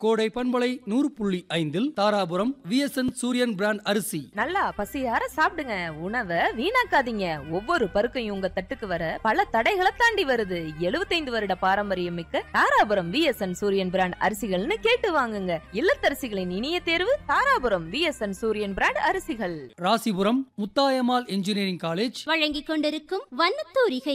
கோடை பண்பலை நூறு புள்ளி ஐந்தில் தாராபுரம் விஎஸ்என் சூரியன் பிராண்ட் அரிசி நல்லா பசியார சாப்பிடுங்க உணவை வீணாக்காதீங்க ஒவ்வொரு பருக்கையும் உங்க தட்டுக்கு வர பல தடைகளை தாண்டி வருது 75 வருட பாரம்பரியம் மிக்க தாராபுரம் விஎஸ்என் சூரியன் பிராண்ட் அரிசிகள்னு கேட்டு வாங்குங்க இல்லத்தரசிகளின் இனிய தேர்வு தாராபுரம் விஎஸ்என் சூரியன் பிராண்ட் அரிசிகள் ராசிபுரம் முத்தாயம்மாள் இன்ஜினியரிங் காலேஜ் வழங்கிக் கொண்டிருக்கும் வண்ணத்தூரிகை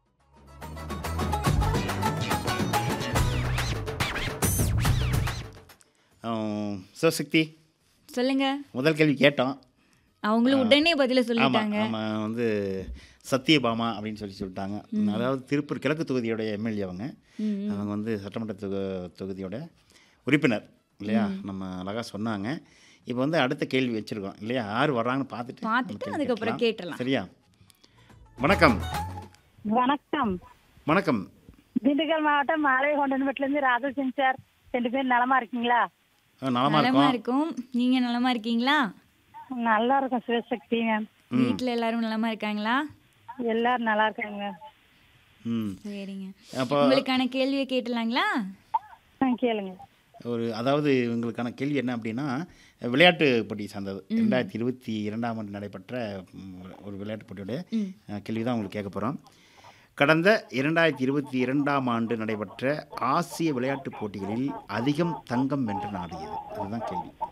ஆம், சிவசக்தி சொல்லுங்க முதல் கேள்வி கேட்டோம் அவங்களும் உடனே பதில ஆமாம் சொல்லிட்டாங்க ஆமாம் வந்து சத்தியபாமா அப்படின்னு சொல்லி சொல்லிட்டாங்க அதாவது திருப்பூர் கிழக்கு தொகுதியோட எம்எல்ஏ அவங்க அவங்க வந்து சட்டமன்ற தொகு தொகுதியோட உறுப்பினர் இல்லையா நம்ம அழகாக சொன்னாங்க இப்போ வந்து அடுத்த கேள்வி வச்சுருக்கோம் இல்லையா யார் வர்றாங்கன்னு பார்த்துட்டு நம்ம பார்த்துட்டு கேள்வி அதுக்கப்புறம் கேட்கலாம். கேட்டுறலாம். சரியா வணக்கம் வணக்கம் வணக்கம் திண்டுக்கல் மாவட்டம் மாலை கொண்டன்பட்டிலேருந்து ராதசிங் சார் ரெண்டு பேரும் நலமா இருக்கீங்களா ஆ, நலமா நலமா இருக்கும் இருக்கும் நீங்க நலமா இருக்கீங்களா நல்லா இருக்கும் சிவசக்தி மேம் வீட்ல எல்லாரும் நலமா இருக்காங்களா எல்லாரும் நல்லா இருக்காங்க ம் சரிங்க அப்போ உங்களுக்கான கேள்வியை கேட்டலாங்களா ஆ, கேளுங்க ஒரு அதாவது உங்களுக்கான கேள்வி என்ன அப்படின்னா விளையாட்டு போட்டி சார்ந்தது ரெண்டாயிரத்தி இருபத்தி இரண்டாம் ஆண்டு நடைபெற்ற ம், ஒரு விளையாட்டு போட்டியோட கேள்வி தான் உங்களுக்கு கேட்க போகிறோம் கடந்த இரண்டாயிரத்தி இருபத்தி இரண்டாம் ஆண்டு நடைபெற்ற ஆசிய விளையாட்டுப் போட்டிகளில் அதிகம் தங்கம் வென்ற நாடு எது அதுதான் கேள்வி